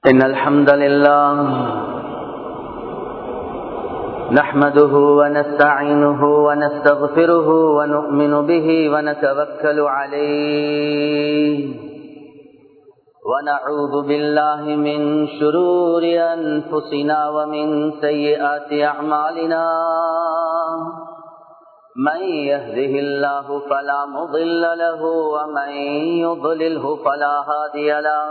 إن الحمد لله نحمده ونستعينه ونستغفره ونؤمن به ونتوكل عليه ونعوذ بالله من شرور أنفسنا ومن سيئات أعمالنا من يهده الله فلا مضل له ومن يضلله فلا هادي له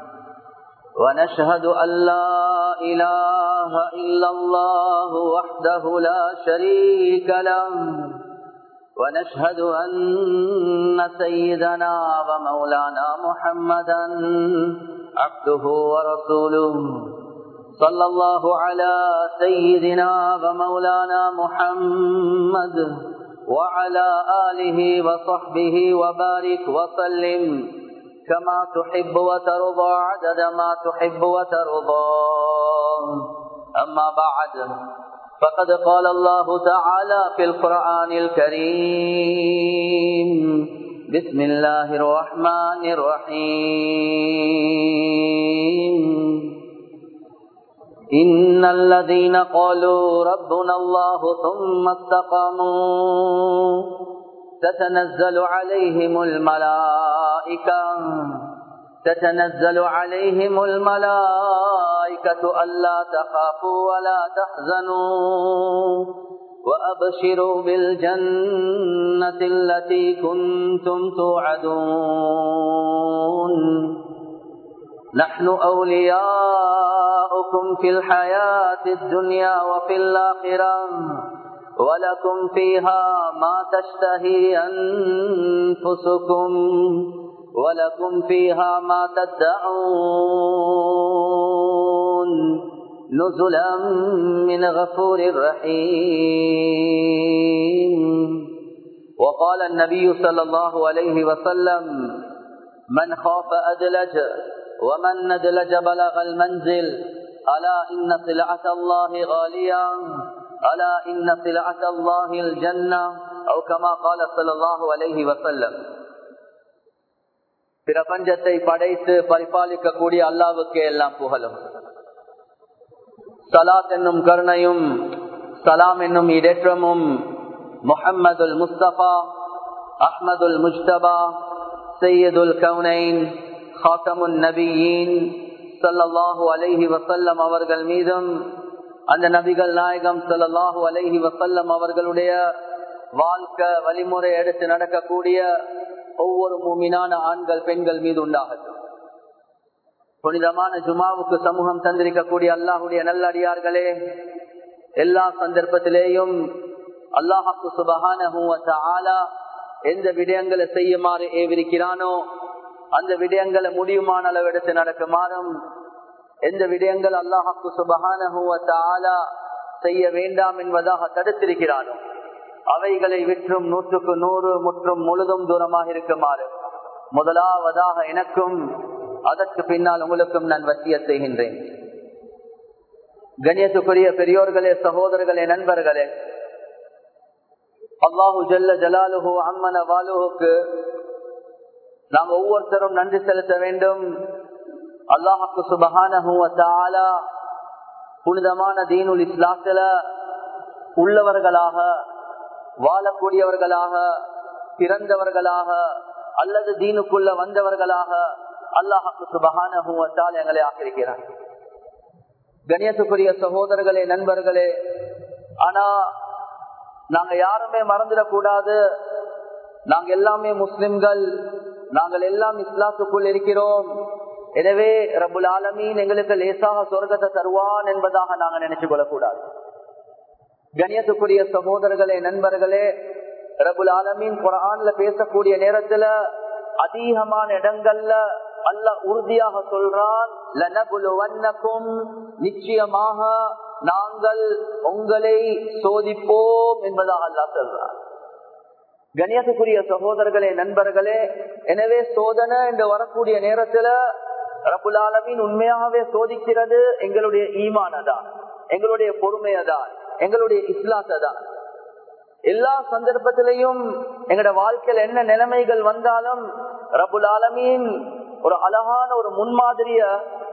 ونشهد أن لا إله إلا الله وحده لا شريك له ونشهد أن سيدنا ومولانا محمدا عبده ورسوله صلى الله على سيدنا ومولانا محمد وعلى آله وصحبه وبارك وسلم كما تحب وترضى عدد ما تحب وترضى أما بعد فقد قال الله تعالى في القرآن الكريم بسم الله الرحمن الرحيم إن الذين قالوا ربنا الله ثم استقاموا تتنزل عليهم الملائكة تتنزل عليهم الملائكة ألا تخافوا ولا تحزنوا وأبشروا بالجنة التي كنتم توعدون نحن أولياؤكم في الحياة الدنيا وفي الآخرة ولكم فيها ما تشتهي أنفسكم ولكم فيها ما تدعون نزلا من غفور رحيم وقال النبي صلى الله عليه وسلم من خاف أدلج ومن ندلج بلغ المنزل ألا إن سلعة الله غالية ألا إن سلعة الله الجنة أو كما قال صلى الله عليه وسلم பிரபஞ்சத்தை படைத்து பரிபாலிக்கக்கூடிய அல்லாவுக்கே எல்லாம் புகழும் சலாத் என்னும் கருணையும் சலாம் என்னும் இடேற்றமும் முஹம்மதுல் முஸ்தபா அஹ்மதுல் முஸ்தபா சையதுல் கவுனைன் ஹாத்தமுன் நபியின் சல்லாஹூ அலைஹி வசல்லம் அவர்கள் மீதும் அந்த நபிகள் நாயகம் சல்லாஹூ அலைஹி வசல்லம் அவர்களுடைய வாழ்க்கை வழிமுறை எடுத்து நடக்கக்கூடிய ஒவ்வொரு மூமினான ஆண்கள் பெண்கள் மீது உண்டாகட்டும் புனிதமான ஜுமாவுக்கு சமூகம் தந்திருக்கக்கூடிய அல்லாஹுடைய நல்லடியார்களே எல்லா சந்தர்ப்பத்திலேயும் அல்லாஹாக்கு சுபகான எந்த விடயங்களை செய்யுமாறு ஏவிருக்கிறானோ அந்த விடயங்களை முடியுமான அளவெடுத்து நடக்குமாறும் எந்த விடயங்கள் அல்லாஹாக்கு சுபகான செய்ய வேண்டாம் என்பதாக தடுத்திருக்கிறானோ அவைகளை விற்றும் நூற்றுக்கு நூறு முற்றும் முழுதும் தூரமாக இருக்குமாறு முதலாவதாக எனக்கும் அதற்கு பின்னால் உங்களுக்கும் நான் வசிய செய்கின்றேன் கண்ணியத்துக்குரிய பெரியோர்களே சகோதரர்களே நண்பர்களே அல்லாஹு ஜல்ல ஜலாலுஹு அம்மன வாலுஹுக்கு நாம் ஒவ்வொருத்தரும் நன்றி செலுத்த வேண்டும் அல்லாஹுக்கு சுபகான புனிதமான தீனுல் இஸ்லாத்துல உள்ளவர்களாக வாழக்கூடியவர்களாக பிறந்தவர்களாக அல்லது தீனுக்குள்ள வந்தவர்களாக அல்லாஹாக்கு சுபகான எங்களை ஆக்கிருக்கிறார் கணியத்துக்குரிய சகோதரர்களே நண்பர்களே ஆனா நாங்க யாருமே மறந்துடக்கூடாது நாங்க எல்லாமே முஸ்லிம்கள் நாங்கள் எல்லாம் இஸ்லாத்துக்குள் இருக்கிறோம் எனவே ரபுல் ஆலமீன் எங்களுக்கு லேசாக சொர்க்கத்தை தருவான் என்பதாக நாங்க நினைச்சு கொள்ளக்கூடாது கணியத்துக்குரிய சகோதரர்களே நண்பர்களே ரபுல் ஆலமீன் குரான்ல பேசக்கூடிய நேரத்துல அதிகமான இடங்கள்ல அல்ல உறுதியாக சொல்றான் நிச்சயமாக நாங்கள் உங்களை சோதிப்போம் என்பதாக அல்லா சொல்றான் கணியத்துக்குரிய சகோதரர்களே நண்பர்களே எனவே சோதனை என்று வரக்கூடிய நேரத்துல ரபுல் ஆலமீன் உண்மையாகவே சோதிக்கிறது எங்களுடைய ஈமானதான் எங்களுடைய பொறுமையதான் எங்களுடைய இஸ்லாத்தை தான் எல்லா சந்தர்ப்பத்திலையும் எங்கட வாழ்க்கையில் என்ன நிலைமைகள் வந்தாலும் ரபுல் ஆலமீன் ஒரு அழகான ஒரு முன்மாதிரிய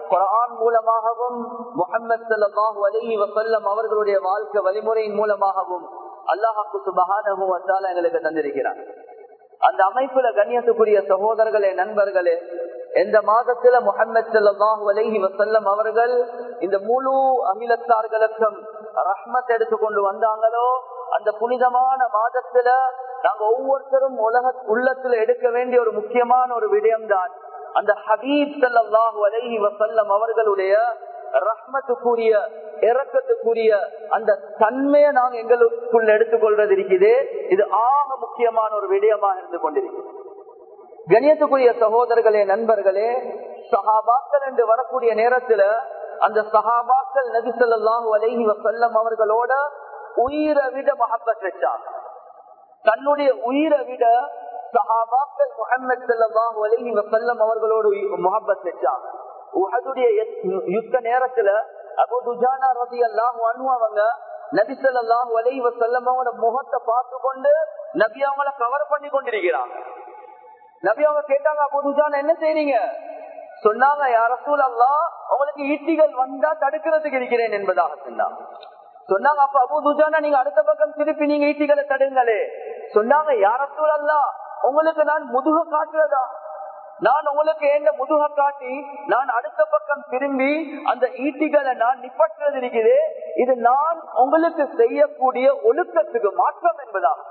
குரான் மூலமாகவும் முகமது சல்லாஹூ அலஹி வசல்லம் அவர்களுடைய வாழ்க்கை வழிமுறையின் மூலமாகவும் அல்லாஹாக்கு சுபகான எங்களுக்கு தந்திருக்கிறார் அந்த அமைப்புல கண்ணியத்துக்குரிய சகோதரர்களே நண்பர்களே எந்த மாதத்துல முகமது சல்லாஹூ அலஹி வசல்லம் அவர்கள் இந்த முழு அகிலத்தார்களுக்கும் ரஹ்மத் எடுத்து கொண்டு வந்தாங்களோ அந்த புனிதமான மாதத்துல நாங்க ஒவ்வொருத்தரும் உலக உள்ளத்துல எடுக்க வேண்டிய ஒரு முக்கியமான ஒரு விடயம்தான் அந்த ஹபீப் சல்லாஹூ அலஹி வசல்லம் அவர்களுடைய ரஹ்மத்துக்குரிய இறக்கத்துக்குரிய அந்த தன்மையை நாங்க எங்களுக்குள்ள எடுத்துக்கொள்றது இருக்குது இது ஆக முக்கியமான ஒரு விடயமாக இருந்து கொண்டிருக்கிறது கணியத்துக்குரிய சகோதரர்களே நண்பர்களே சஹாபாக்கள் என்று வரக்கூடிய நேரத்துல அந்த சஹாபாக்கள் நபி சொல்லாஹு அலஹி வசல்லம் அவர்களோட உயிரை விட மகப்பத் வச்சாங்க தன்னுடைய உயிரை விட சஹாபாக்கள் முகமது சல்லாஹு அலஹி வசல்லம் அவர்களோடு முகப்பத் வச்சாங்க உஹதுடைய யுத்த நேரத்துல அபு துஜானா ரதி அல்லாஹு அனுவங்க நபி சொல்லாஹு அலஹி வசல்லம் அவங்களோட முகத்தை பார்த்து கொண்டு நபி அவங்கள கவர் பண்ணி கொண்டிருக்கிறாங்க நபி அவங்க கேட்டாங்க அபு துஜானா என்ன செய்றீங்க சொன்னாங்க யார அல்லா உங்களுக்கு ஈட்டிகள் வந்தா தடுக்கிறதுக்கு இருக்கிறேன் என்பதாக சொன்னாங்க சொன்னாங்க அப்ப அபு துஜானா நீங்க அடுத்த பக்கம் திருப்பி நீங்க ஈட்டிகளை தடுங்களே சொன்னாங்க யார அல்லா உங்களுக்கு நான் முதுக காட்டுறதா நான் உங்களுக்கு என்ன முதுக காட்டி நான் அடுத்த பக்கம் திரும்பி அந்த ஈட்டிகளை நான் நிப்பற்றது இருக்குது இது நான் உங்களுக்கு செய்யக்கூடிய ஒழுக்கத்துக்கு மாற்றம் என்பதாகும்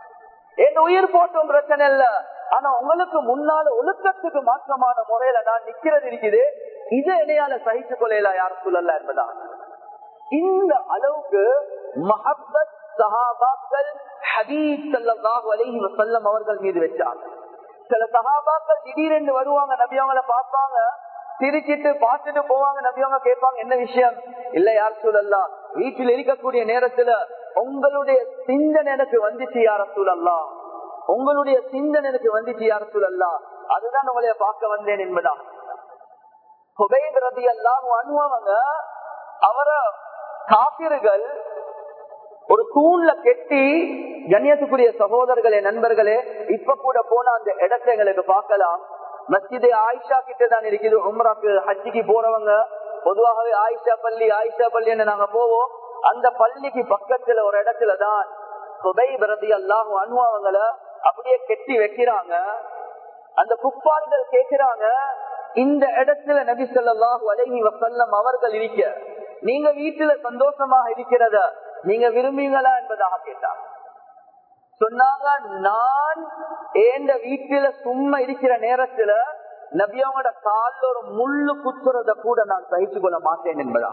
என் உயிர் போட்டும் பிரச்சனை இல்ல ஆனா உங்களுக்கு முன்னால ஒழுக்கத்துக்கு மாற்றமான முறையில நான் நிக்கிறது இருக்குது இது என்னையால சகிச்சு கொள்ளையில யார் சொல்லல என்பதா இந்த அளவுக்கு மஹப்பத் சஹாபாக்கள் ஹதீஸ் சல்லாஹு அலைஹி வசல்லம் அவர்கள் மீது வச்சாங்க சில சகாபாக்கள் திடீரென்று வருவாங்க நபி அவங்கள பார்ப்பாங்க சிரிச்சிட்டு பார்த்துட்டு போவாங்க நபி அவங்க கேட்பாங்க என்ன விஷயம் இல்ல யார் சூழல்லா வீட்டில் இருக்கக்கூடிய நேரத்துல உங்களுடைய சிந்தனை எனக்கு வந்துச்சு யார சூழல்லா உங்களுடைய சிந்தனை எனக்கு வந்துச்சு யார சூழல்லா அதுதான் உங்களைய பார்க்க வந்தேன் என்பதா ரதி எல்லாம் அனுபவங்க அவர காப்பிர்கள் ஒரு தூண்ல கெட்டி கண்ணியத்துக்குரிய சகோதரர்களே நண்பர்களே இப்ப கூட போன அந்த இடத்தை எங்களுக்கு பார்க்கலாம் மஸ்ஜிதே ஆயிஷா கிட்ட தான் இருக்குது உம்ராக்கு ஹஜ்ஜிக்கு போறவங்க பொதுவாகவே ஆயிஷா பள்ளி ஆயிஷா பள்ளின்னு நாங்க போவோம் அந்த பள்ளிக்கு பக்கத்துல ஒரு இடத்துல தான் சுதை பிரதி அல்லாஹ் அனுபவங்களை அப்படியே கெட்டி வைக்கிறாங்க அந்த குப்பார்கள் கேட்கிறாங்க இந்த இடத்துல நபி சொல்லாஹு அலஹி வசல்லம் அவர்கள் இருக்க நீங்க வீட்டுல சந்தோஷமாக இருக்கிறத நீங்க விரும்புவீங்களா என்பதாக கேட்டாங்க சொன்னாங்க நான் ஏந்த வீட்டுல சும்மா இருக்கிற நேரத்துல நபியாவோட காலில் ஒரு முள்ளு குத்துறத கூட நான் சகிச்சு கொள்ள மாட்டேன் என்பதா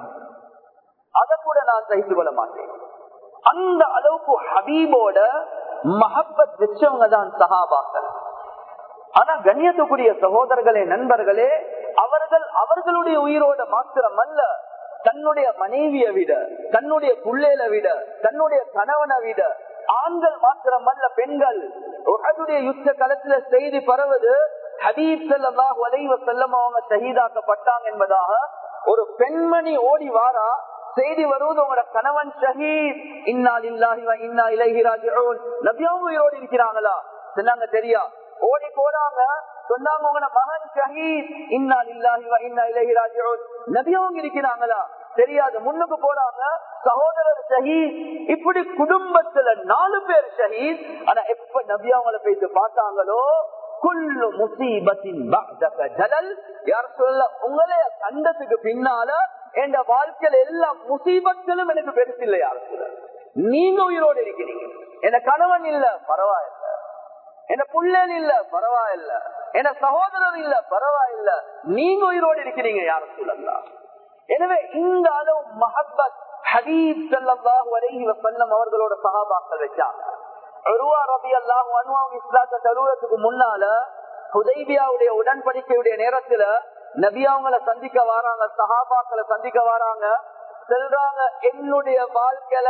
அதை கூட நான் சகிச்சு கொள்ள மாட்டேன் அந்த அளவுக்கு ஹபீபோட மஹப்பத் வச்சவங்க தான் சஹாபாக்கள் ஆனா கண்ணியத்துக்குரிய சகோதரர்களே நண்பர்களே அவர்கள் அவர்களுடைய உயிரோட மாத்திரம் அல்ல தன்னுடைய மனைவியை விட தன்னுடைய புள்ளேல விட தன்னுடைய கணவனை விட ஆண்கள் மாத்திரம் அல்ல பெண்கள் உலகுடைய யுத்த களத்துல செய்தி பரவது ஹபீப் செல்லாஹ் வலைவ செல்லம் அவங்க ஷஹீதாக்கப்பட்டாங்க என்பதாக ஒரு பெண்மணி ஓடி வாரா செய்தி வருவது உங்களோட கணவன் ஷஹீத் இன்னால் இல்லாஹி இன்னா இலகிராஜ் நபியாவும் உயிரோடு இருக்கிறாங்களா சொன்னாங்க தெரியா ஓடி போறாங்க சொன்னாங்க உங்களோட மகன் ஷஹீத் இன்னால் இல்லாஹி இன்னா இலகிராஜ் நபியாவும் இருக்கிறாங்களா தெரியாது முன்னுக்கு போறாங்க சகோதரர் ஷஹீத் இப்படி குடும்பத்துல நாலு பேர் ஷஹீத் ஆனா எப்ப நபி அவங்கள போயிட்டு பார்த்தாங்களோ குல்லு முசீபத்தின் ஜலல் யார் சொல்ல உங்களைய கண்டத்துக்கு பின்னால என் வாழ்க்கையில எல்லா முசீபத்திலும் எனக்கு பெருசு இல்லை யார் சொல்ல நீங்க உயிரோடு இருக்கிறீங்க என் கணவன் இல்ல பரவாயில்ல என்ன புள்ளன் இல்ல பரவாயில்ல என்ன சகோதரர் இல்ல பரவாயில்ல நீங்க உயிரோடு இருக்கிறீங்க யார் சொல்லலாம் எனவே இந்த அளவு மஹப்பத் ஹபீப் சல்லாஹு அலைஹி வசல்லம் அவர்களோட சகாபாக்கள் வச்சாங்க அருவா ரபி அல்லாஹு அனுவாங்க இஸ்லாத்த தருவத்துக்கு முன்னால ஹுதைபியாவுடைய உடன்படிக்கையுடைய நேரத்துல நபியாவங்களை சந்திக்க வராங்க சஹாபாக்களை சந்திக்க வராங்க செல்றாங்க என்னுடைய வாழ்க்கையில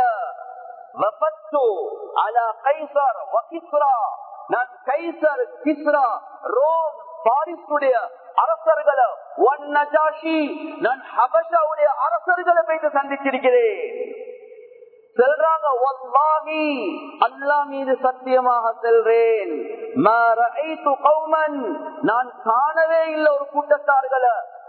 நான் கைசர் கிஸ்ரா ரோம் பாரிசுடைய அரசர்களை நான் ஹபஷாவுடைய அரசர்களை போயிட்டு சந்திச்சிருக்கிறேன் செல்றாங்க அல்லா மீது சத்தியமாக செல்றேன் நான் காணவே இல்லை ஒரு கூட்டத்தார்களை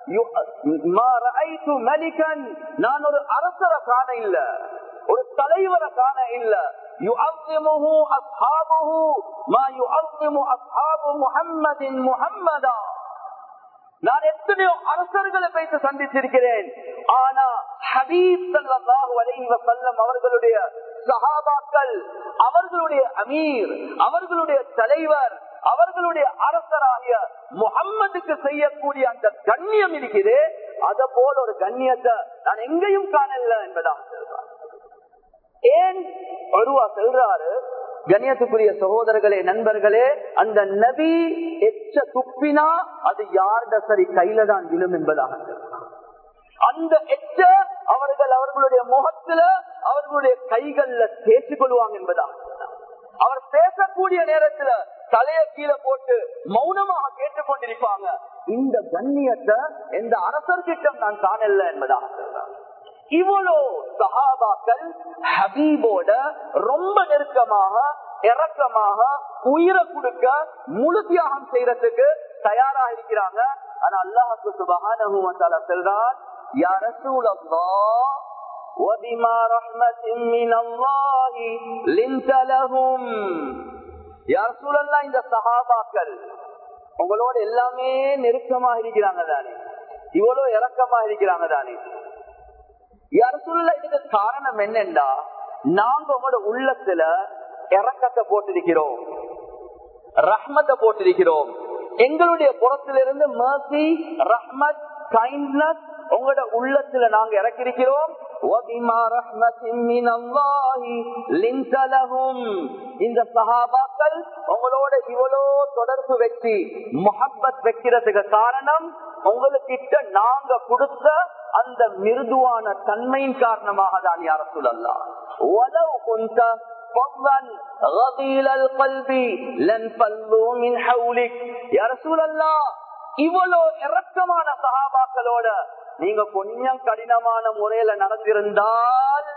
நான் ஒரு அரசரை காண இல்ல ஒரு தலைவரை காண இல்ல يعظمه أصحابه ما يعظم أصحاب محمد محمدا நான் எத்தனையோ அரசர்களை வைத்து சந்திச்சிருக்கிறேன் ஆனா ஹபீப் சல்லாஹு அலைஹி வஸல்லம் அவர்களுடைய சஹாபாக்கள் அவர்களுடைய அமீர் அவர்களுடைய தலைவர் அவர்களுடைய அரசராகிய முகம்மதுக்கு செய்யக்கூடிய அந்த கண்ணியம் இருக்குது அத போல ஒரு கண்ணியத்தை நான் எங்கேயும் காணல என்பதாக சொல்றார் ஏன் ஒருவா சொல்றாரு கண்ணியத்துக்குரிய சகோதரர்களே நண்பர்களே அந்த நபி எச்ச துப்பினா அது யார்ட சரி கையில தான் விழும் என்பதாக அந்த எச்ச அவர்கள் அவர்களுடைய முகத்துல அவர்களுடைய கைகள்ல தேய்ச்சி கொள்வாங்க என்பதாக அவர் பேசக்கூடிய நேரத்துல தலைய கீழே போட்டு மௌனமாக கேட்டுக்கொண்டிருப்பாங்க இந்த கண்ணியத்தை எந்த அரசர்கிட்டம் நான் காணல என்பதாக சொல்றாங்க இவ்வளோ சஹாபாக்கள் ஹபீபோட ரொம்ப நெருக்கமாக இறக்கமாக உயிரை கொடுக்க முழு தியாகம் செய்யறதுக்கு தயாராக இருக்கிறாங்க ஆனா அல்லாஹு சுபகான செல்றான் யார சூழல்லா وبما رحمة من الله لنت لهم يا رسول الله இந்த சஹாபாக்கள் உங்களோட எல்லாமே நெருக்கமாக இருக்கிறாங்க தானே இவ்வளவு இறக்கமாக இருக்கிறாங்க தானே யாருக்குள்ள இதுக்கு காரணம் என்னண்டா நாங்க உங்களோட உள்ளத்துல இறக்கத்தை போட்டிருக்கிறோம் ரஹ்மத்தை போட்டிருக்கிறோம் எங்களுடைய புறத்திலிருந்து மர்சி ரஹ்மத் கைண்ட்னஸ் உங்களோட உள்ளத்துல நாங்க இறக்கிருக்கிறோம் இந்த சகாபாக்கள் உங்களோட இவ்வளோ தொடர்பு வச்சு முகப்பத் வைக்கிறதுக்கு காரணம் உங்களுக்கிட்ட நாங்க கொடுத்த அந்த மிருதுவான தன்மையின் காரணமாக தான் யார சொல்லலாம் உலவு கொஞ்ச فضلا غضيل القلب لانفلوا من حولك يا رسول الله இவ்வளோ இறக்கமான சகாபாக்களோட நீங்க கொஞ்சம் கடினமான முறையில நடந்திருந்தால்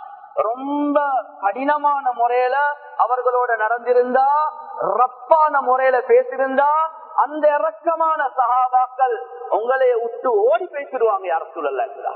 ரொம்ப கடினமான முறையில அவர்களோட நடந்திருந்தா ரப்பான முறையில பேசியிருந்தா அந்த இறக்கமான சகாபாக்கள் உங்களைய விட்டு ஓடி பேசிடுவாங்க யார் சூழல்ல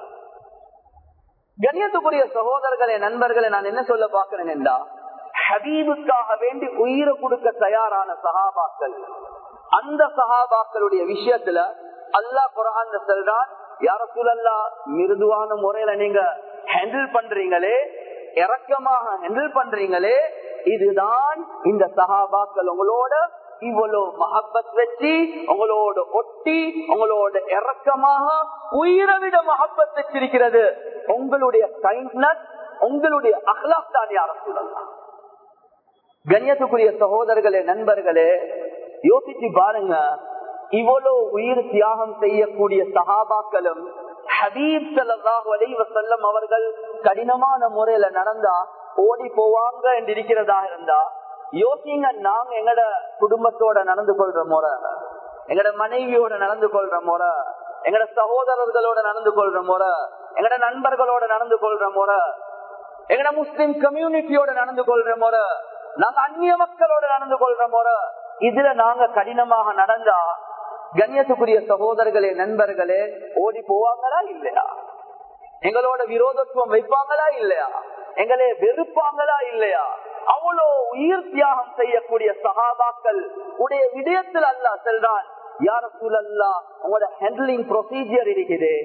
கண்ணியத்துக்குரிய சகோதரர்களே நண்பர்களை நான் என்ன சொல்ல பாக்கிறேன் என்றா ஹபீபுக்காக வேண்டி உயிரை கொடுக்க தயாரான சகாபாக்கள் அந்த சகாபாக்களுடைய விஷயத்துல அல்லாஹ் குரான் சொல்றான் யார சூழல்லா மிருதுவான முறையில நீங்க ஹேண்டில் பண்றீங்களே இறக்கமாக ஹேண்டில் பண்றீங்களே இதுதான் இந்த சகாபாக்கள் உங்களோட இவ்வளவு மஹப்பத் வச்சு உங்களோட ஒட்டி உங்களோட இறக்கமாக உயிரை விட மஹப்பத் வச்சிருக்கிறது உங்களுடைய கைண்ட்னஸ் உங்களுடைய அஹ்லாக் தான் யார சொல்லலாம் கண்ணியத்துக்குரிய சகோதரர்களே நண்பர்களே யோசிச்சு பாருங்க இவ்வளவு உயிர் தியாகம் செய்யக்கூடிய சகாபாக்களும் ஹபீப் சல்லாஹ் வலைவசல்லம் அவர்கள் கடினமான முறையில நடந்தா ஓடி போவாங்க என்று இருக்கிறதா இருந்தா யோசிங்க நாங்க எங்கட குடும்பத்தோட நடந்து கொள்ற முறை எங்கட மனைவியோட நடந்து கொள்ற முறை எங்கட சகோதரர்களோட நடந்து கொள்ற முறை எங்கட நண்பர்களோட நடந்து கொள்ற முறை எங்கட முஸ்லிம் கம்யூனிட்டியோட நடந்து கொள்ற முறை நாங்க அந்நிய மக்களோட நடந்து கொள்ற முறை இதுல நாங்க கடினமாக நடந்தா கண்ணியத்துக்குரிய சகோதரர்களே நண்பர்களே ஓடி போவாங்களா இல்லையா எங்களோட விரோதத்துவம் வைப்பாங்களா இல்லையா எங்களே வெறுப்பாங்களா இல்லையா அவ்வளோ உயிர் தியாகம் செய்யக்கூடிய சகாபாக்கள் உடைய விடயத்தில் அல்ல செல்றான் யார சூழல்லா உங்களோட ஹேண்ட்லிங் ப்ரொசீஜர் இருக்குது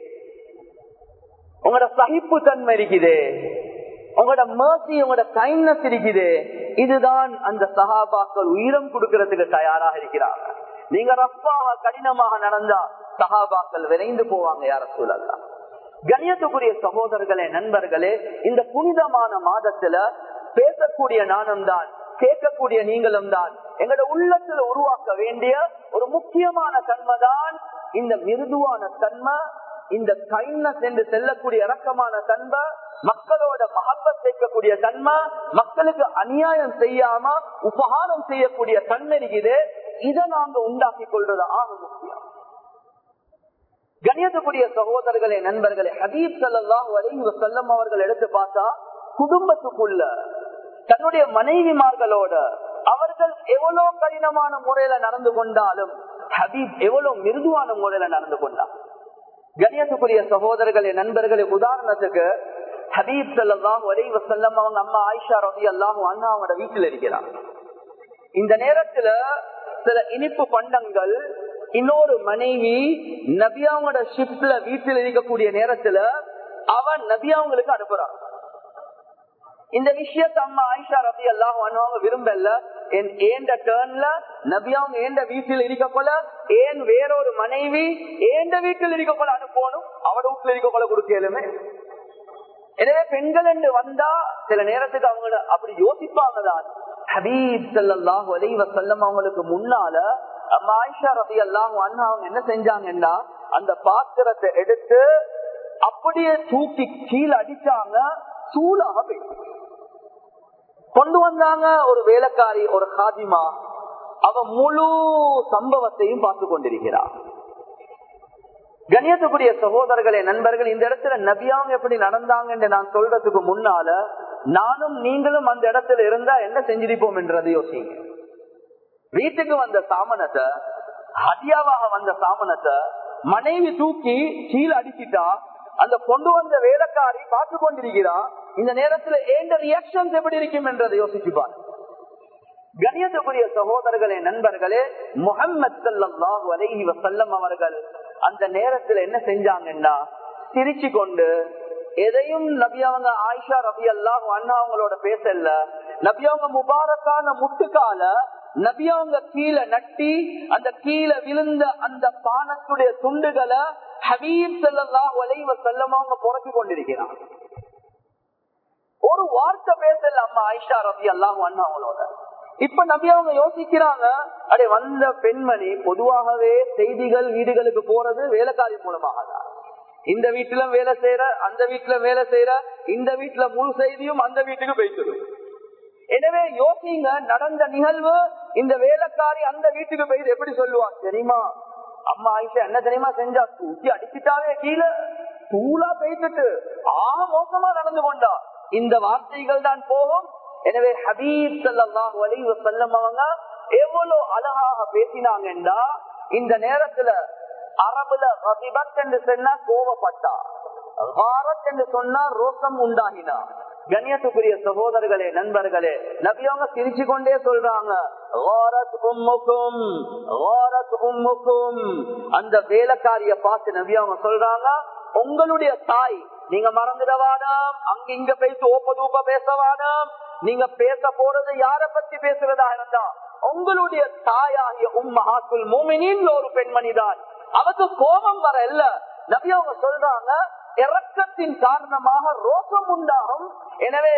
உங்களோட சகிப்பு தன்மை இருக்குது உங்களோட மேர்சி உங்களோட கைண்ட்னஸ் இருக்குது இதுதான் அந்த சகாபாக்கள் உயிரம் கொடுக்கறதுக்கு தயாராக இருக்கிறாங்க நீங்க ரப்பாக கடினமாக நடந்தா சகாபாக்கள் விரைந்து போவாங்க யார சூழல்லா கணியத்துக்குரிய சகோதரர்களே நண்பர்களே இந்த புனிதமான மாதத்துல பேசக்கூடிய நானும் தான் கேட்கக்கூடிய நீங்களும் தான் எங்களோட உள்ளத்துல உருவாக்க வேண்டிய ஒரு முக்கியமான தன்மை தான் இந்த மிருதுவான தன்மை இந்த கைண்ட்னஸ் என்று செல்லக்கூடிய இறக்கமான தன்மை மக்களோட மகப்பத் வைக்கக்கூடிய தன்மை மக்களுக்கு அநியாயம் செய்யாம உபகாரம் செய்யக்கூடிய தன்மை இருக்குது இதை நாங்க உண்டாக்கி கொள்றது ஆக முக்கியம் கணியத்துக்குரிய சகோதரர்களே நண்பர்களே ஹபீப் சல்லாஹ் அலைஹி வசல்லம் அவர்கள் எடுத்து பார்த்தா குடும்பத்துக்குள்ள தன்னுடைய மனைவிமார்களோட அவர்கள் எவ்வளவு கடினமான முறையில நடந்து கொண்டாலும் ஹபீப் எவ்வளவு மிருதுவான முறையில நடந்து கொண்டார் கணியத்துக்குரிய சகோதரர்களே நண்பர்களே உதாரணத்துக்கு ஹபீப் சல்லாஹ் ஒரே வசல்லம் அவங்க அம்மா ஆயிஷா ரவி அல்லாஹும் அண்ணா அவங்களோட வீட்டில் இருக்கிறாங்க இந்த நேரத்துல சில இனிப்பு பண்டங்கள் இன்னொரு மனைவி நபியாவோட ஷிப்ல வீட்டில் இருக்கக்கூடிய நேரத்துல அவன் நபியாவங்களுக்கு அனுப்புறான் இந்த விஷயத்த அம்மா ஆயிஷா ரபி அல்லாஹ் அவங்க விரும்பல ஏண்ட டேர்ன்ல நபியாவங்க ஏண்ட வீட்டில் இருக்க போல ஏன் வேறொரு மனைவி ஏண்ட வீட்டில் இருக்க போல அனுப்பணும் அவட வீட்டுல இருக்க போல கொடுக்கலுமே எனவே பெண்கள் என்று வந்தா சில நேரத்துக்கு அவங்க அப்படி யோசிப்பாங்க தான் ஹபீப் சல்லாஹ் அலைவ செல்லம் அவங்களுக்கு முன்னால அம்மா ஆயிஷா ரபி அல்லாஹ் அண்ணா அவங்க என்ன செஞ்சாங்கன்னா அந்த பாத்திரத்தை எடுத்து அப்படியே தூக்கி கீழே அடிச்சாங்க சூளாக போயிட்டு கொண்டு வந்தாங்க ஒரு வேலைக்காரி ஒரு காதிமா அவ முழு சம்பவத்தையும் பார்த்து கொண்டிருக்கிறார் கணியத்துக்குரிய சகோதரர்களே நண்பர்கள் இந்த இடத்துல நபியாவும் எப்படி நடந்தாங்க நான் சொல்றதுக்கு முன்னால நானும் நீங்களும் அந்த இடத்துல இருந்தா என்ன செஞ்சிருப்போம் என்றதை யோசிங்க வீட்டுக்கு வந்த சாமனத்தை ஹதியாவாக வந்த சாமனத்தை மனைவி தூக்கி கீழே அடிச்சிட்டா அந்த கொண்டு வந்த வேலைக்காரி பார்த்து கொண்டிருக்கிறா இந்த நேரத்துல ஏண்ட ரியாக்ஷன்ஸ் எப்படி இருக்கும் என்றதை யோசிச்சுப்பார் கணியத்துக்குரிய சகோதரர்களே நண்பர்களே முகம்மது சல்லாஹூ அலைஹி வசல்லம் அவர்கள் அந்த நேரத்துல என்ன செஞ்சாங்கன்னா சிரிச்சு கொண்டு எதையும் நபி அவங்க ஆயிஷா ரபி அல்லாஹ் அண்ணா அவங்களோட பேசல நபி அவங்க முபாரக்கான முட்டுக்கால நபி அவங்க கீழே நட்டி அந்த கீழே விழுந்த அந்த பானத்துடைய துண்டுகளை ஹபீப் செல்லல்லாஹ் வலைவ செல்லம் அவங்க புறக்கி கொண்டிருக்கிறான் ஒரு வார்த்தை பேசல அம்மா ஆயிஷா ரபி அல்லாஹ் அண்ணா அவங்களோட இப்ப நபி அவங்க யோசிக்கிறாங்க அடே வந்த பெண்மணி பொதுவாகவே செய்திகள் வீடுகளுக்கு போறது வேலைக்காரி மூலமாக தான் இந்த வீட்டுல வேலை செய்யற அந்த வீட்டுல வேலை செய்யற இந்த வீட்டுல முழு செய்தியும் அந்த வீட்டுக்கு போய்த்துடும் எனவே யோசிங்க நடந்த நிகழ்வு இந்த வேலைக்காரி அந்த வீட்டுக்கு போய் எப்படி சொல்லுவான் தெரியுமா அம்மா ஆயிஷா என்ன தெரியுமா செஞ்சா தூக்கி அடிச்சுட்டாவே கீழே தூளா பேசிட்டு ஆ மோசமா நடந்து கொண்டா இந்த வார்த்தைகள் தான் போகும் எனவே ஹபீப் சல்லாஹ் வலிவ செல்லம் அவங்க எவ்வளவு அழகாக பேசினாங்கன்னா இந்த நேரத்துல அரபுல ரபிபத் என்று சொன்னா கோவப்பட்டா ஹாரத் என்று சொன்னா ரோசம் உண்டாகினா கண்ணியத்துக்குரிய சகோதரர்களே நண்பர்களே நபியவங்க சிரிச்சு கொண்டே சொல்றாங்க அந்த வேலைக்காரிய பார்த்து நபியவங்க சொல்றாங்க உங்களுடைய தாய் நீங்க மறந்துடவானாம் அங்க இங்க பேசி ஓப்ப தூப்ப பேசவானாம் நீங்க பேச போறது யார பத்தி பேசுறதா இருந்தா உங்களுடைய தாயாகிய உம்மஹாத்துல் மூமினின் ஒரு பெண்மணிதான் அவருக்கு கோபம் வர இல்ல நபி அவங்க சொல்றாங்க இறக்கத்தின் காரணமாக ரோசம் உண்டாகும் எனவே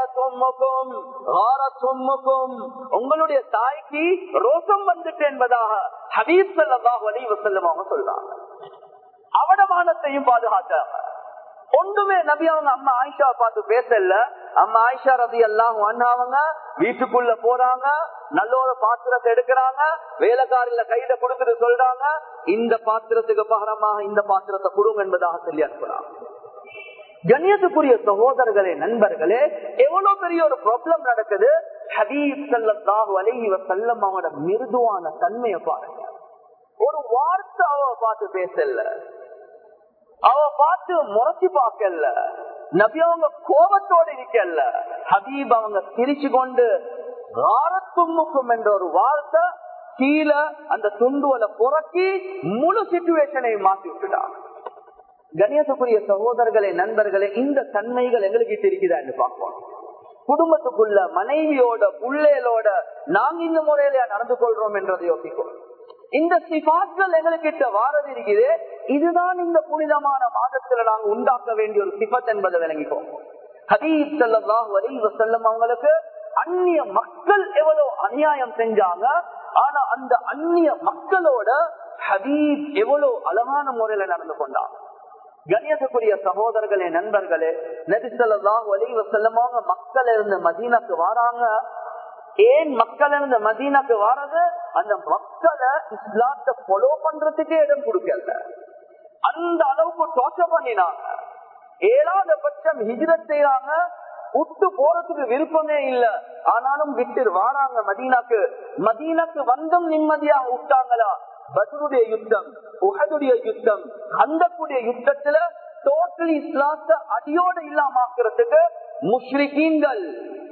உங்களுடைய தாய்க்கு ரோசம் வந்துட்டு என்பதாக ஹபீப் சல்லாஹ் அலி வசல்லம் அவங்க சொல்றாங்க அவடமானத்தையும் பாதுகாத்தாங்க ஒன்றுமே நபி அவங்க அம்மா ஆயிஷா பார்த்து பேசல அம்மா ஆயிஷா ரபி எல்லாம் அவங்க வீட்டுக்குள்ள போறாங்க நல்ல ஒரு பாத்திரத்தை எடுக்கிறாங்க வேலைக்காரில கையில கொடுத்துட்டு சொல்றாங்க இந்த பாத்திரத்துக்கு பகரமாக இந்த பாத்திரத்தை கொடுங்க என்பதாக சொல்லி அனுப்புறாங்க கண்ணியத்துக்குரிய சகோதரர்களே நண்பர்களே எவ்வளவு பெரிய ஒரு ப்ராப்ளம் நடக்குது ஹபீப் சல்லாஹு அலைஹி வசல்லம் அவனோட மிருதுவான தன்மையை பாருங்க ஒரு வார்த்தை அவ பார்த்து பேசல அவ பார்த்து முறைச்சு பார்க்கல நபி அவங்க கோபத்தோடு இருக்கல ஹபீப் அவங்க சிரிச்சு கொண்டு தும்முக்கும் என்ற ஒரு வார்த்தை கீழே அந்த துண்டுவலை புறக்கி முழு சிச்சுவேஷனை மாற்றி விட்டுட்டாங்க கணேசக்குரிய சகோதரர்களே நண்பர்களே இந்த தன்மைகள் எங்களுக்கு இருக்குதா என்று பார்ப்போம் குடும்பத்துக்குள்ள மனைவியோட புள்ளைகளோட நாங்க இந்த முறையில நடந்து கொள்றோம் என்றதை யோசிக்கும் இந்த சிபாட்கள் எங்களுக்கிட்ட வாரது இருக்குது இதுதான் இந்த புனிதமான மாதத்துல நாங்க உண்டாக்க வேண்டிய ஒரு சிபத் என்பதை விளங்கிப்போம் ஹபீப் சல்லாஹ் அலி வசல்லம் அவங்களுக்கு அந்நிய மக்கள் எவ்வளவு அநியாயம் செஞ்சாங்க ஆனா அந்த அந்நிய மக்களோட ஹபீப் எவ்வளவு அழகான முறையில நடந்து கொண்டாங்க கணியத்துக்குரிய சகோதரர்களே நண்பர்களே நபிசல்லாஹ் அலி வசல்லமாக மக்கள் இருந்து மதீனாக்கு வராங்க ஏன் மக்கள் இருந்து மதீனாக்கு வர்றது அந்த மக்களை இஸ்லாத்தை ஃபாலோ பண்றதுக்கே இடம் கொடுக்கல அந்த அளவுக்கு டோர்ச்சர் பண்ணினாங்க ஏழாத பட்சம் ஹிஜ்ரத் செய்யறாங்க விட்டு போறதுக்கு விருப்பமே இல்ல ஆனாலும் விட்டு வாராங்க மதீனாக்கு மதீனாக்கு வந்தும் நிம்மதியா விட்டாங்களா பத்ருடைய யுத்தம் உகதுடைய யுத்தம் அந்தக்குடைய யுத்தத்துல டோட்டலி இஸ்லாத்த அடியோடு இல்லாமக்கிறதுக்கு முஷ்ரிகீன்கள்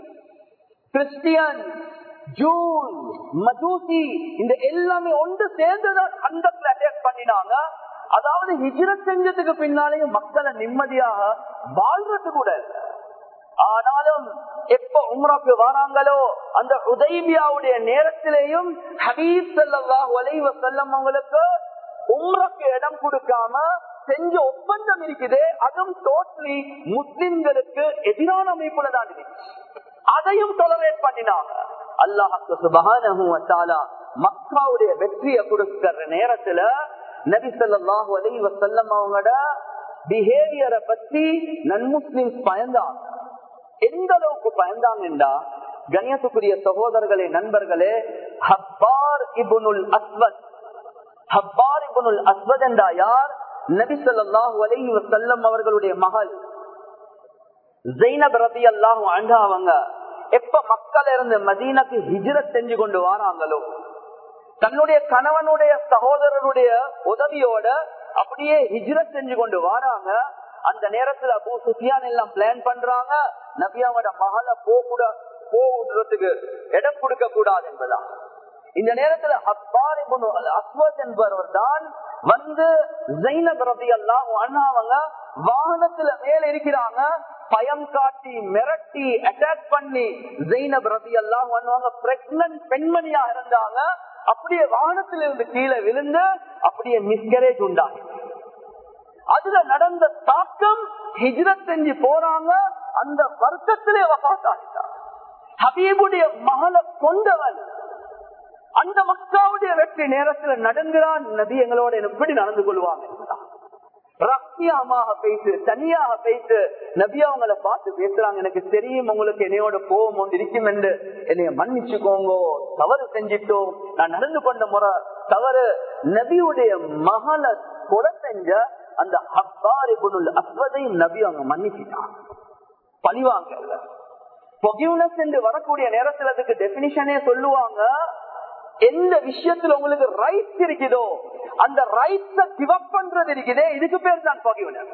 கிறிஸ்டியன் ஜூன் மஜூசி இந்த எல்லாமே ஒன்று சேர்ந்துதான் அந்த அட்டாக் பண்ணினாங்க அதாவது ஹிஜ்ரத் செஞ்சதுக்கு பின்னாலேயும் மக்களை நிம்மதியாக வாழ்றது கூட இல்ல. ஆனாலும் எப்ப உம்ராக்கு வராங்களோ அந்த உதய்பியாவுடைய நேரத்திலேயும் ஹபீப் ஸல்லல்லாஹு அலைஹி வஸல்லம் அவங்களுக்கு உம்ராக்கு இடம் கொடுக்காம செஞ்ச ஒப்பந்தம் இருக்குது அதுவும் டோட்டலி முஸ்லிம்களுக்கு எதிரான அமைப்புல தான் இருந்துச்சு அதையும் டொலரேட் பண்ணினாங்க அல்லாஹு சுபஹானஹு வ தஆலா மக்காவுடைய வெற்றியை கொடுக்கிற நேரத்துல நபி ஸல்லல்லாஹு அலைஹி வஸல்லம் அவங்களோட பிஹேவியரை பத்தி நன்முஸ்லிம்ஸ் பயந்தாங்க எந்த அளவுக்கு பயந்தாங்கண்டா கணியத்துக்குரிய சகோதரர்களே நண்பர்களே ஹப்பார் இபுனுல் அஸ்வத் ஹப்பார் இபுனுல் அஸ்வத் என்றா யார் நபி ஸல்லல்லாஹு அலைஹி வஸல்லம் அவர்களுடைய மகள் ஜெய்னப் ரலியல்லாஹு அன்ஹா அவங்க எப்ப மக்கள் இருந்து மதீனாக்கு ஹிஜ்ரத் செஞ்சு கொண்டு வராங்களோ தன்னுடைய கணவனுடைய சகோதரனுடைய உதவியோட அப்படியே ஹிஜ்ரத் செஞ்சு கொண்டு வராங்க அந்த நேரத்துல அபூ சுஃபியான் எல்லாம் பிளான் பண்றாங்க நபியாவோட மகளை போகூட போடுறதுக்கு இடம் கொடுக்க கூடாது என்பதா இந்த நேரத்துல ஹப்பார் இப்னு அல் அஸ்வத் என்பவர் தான் வந்து ஜைனப் ரலியல்லாஹு அன்ஹா அவங்க வாகனத்துல மேல இருக்கிறாங்க பயம் காட்டி மிரட்டி அட்டாக் பண்ணி ஜெயினப் ரதி எல்லாம் பண்ணுவாங்க பிரெக்னன்ட் பெண்மணியா இருந்தாங்க அப்படியே வாகனத்துல இருந்து கீழே விழுந்து அப்படியே மிஸ்கரேஜ் உண்டாகி அதுல நடந்த தாக்கம் ஹிஜ்ரத் செஞ்சு போறாங்க அந்த வருத்தத்திலே வகாத்தாகிட்டாங்க ஹபீபுடைய மகளை கொண்டவன் அந்த மக்காவுடைய வெற்றி நேரத்துல நடந்துறான் நபி எங்களோட எப்படி நடந்து கொள்வாங்க ரகசியமாக பேசு தனியாக பேசு நபி அவங்கள பார்த்து பேசுறாங்க எனக்கு தெரியும் உங்களுக்கு என்னையோட கோபம் ஒன்று இருக்கும் என்று என்னைய மன்னிச்சுக்கோங்க தவறு செஞ்சிட்டோம் நான் நடந்து கொண்ட முறை தவறு நபியுடைய மகளை கொலை செஞ்ச அந்த ஹப்பாரி குணுல் அஸ்வதையும் நபி அவங்க மன்னிச்சிட்டாங்க பழிவாங்க பொகிவ்னஸ் என்று வரக்கூடிய நேரத்தில் அதுக்கு டெபினிஷனே சொல்லுவாங்க எந்த விஷயத்துல உங்களுக்கு ரைட்ஸ் இருக்குதோ அந்த ரைட்ஸ கிவப் பண்றது இருக்குதே இதுக்கு பேர் தான் பகிவனர்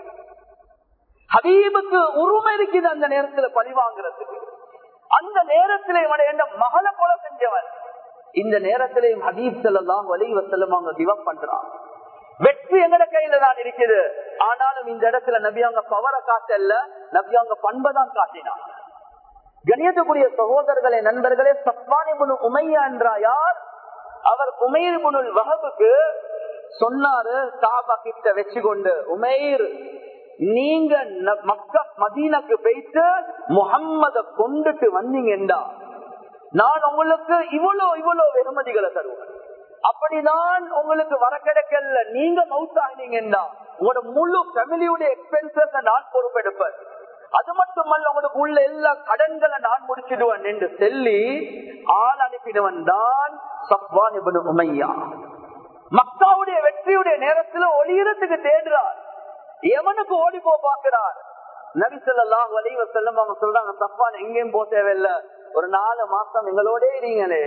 ஹபீபுக்கு உரிமை இருக்குது அந்த நேரத்துல பழி வாங்குறதுக்கு அந்த நேரத்துல இவனை என்ன மகளை கொலை செஞ்சவன் இந்த நேரத்திலையும் ஹபீப் செல்லாம் வலி வசல்லம் அவங்க கிவப் பண்றான் வெற்றி எங்கட கையில தான் இருக்குது ஆனாலும் இந்த இடத்துல நபி அவங்க பவரை காட்டல நபி அவங்க பண்பை தான் காட்டினாங்க கணியத்துக்குரிய சகோதரர்களே நண்பர்களே சப்வானிபுனு உமையா என்றா யார் அவர் உமைர்புனுல் வகபுக்கு சொன்னாரு காபா கிட்ட வச்சு கொண்டு உமைர் நீங்க மக்க மதீனக்கு போயிட்டு முகம்மத கொண்டுட்டு வந்தீங்கடா நான் உங்களுக்கு இவ்வளோ இவ்வளோ வெகுமதிகளை தருவேன் அப்படிதான் உங்களுக்கு வர கிடைக்கல நீங்க மவுத் ஆகினீங்கடா உங்களோட முழு ஃபேமிலியுடைய எக்ஸ்பென்சஸ் நான் பொறுப்பெடுப்பேன் அது மட்டுமல்ல உங்களுக்கு உள்ள எல்லா கடன்களை நான் முடிச்சிடுவேன் என்று சொல்லி ஆள் அனுப்பினவன் தான் சப்வான் உமையா மக்காவுடைய வெற்றியுடைய நேரத்துல ஒளியறதுக்கு தேடுறார் எவனுக்கு ஓடி போ பாக்குறார் நபிசல்லாஹ் வலிவ செல்லம் அவங்க சொல்றாங்க சப்வான் எங்கேயும் போ தேவையில்ல ஒரு நாலு மாசம் எங்களோட இருங்களே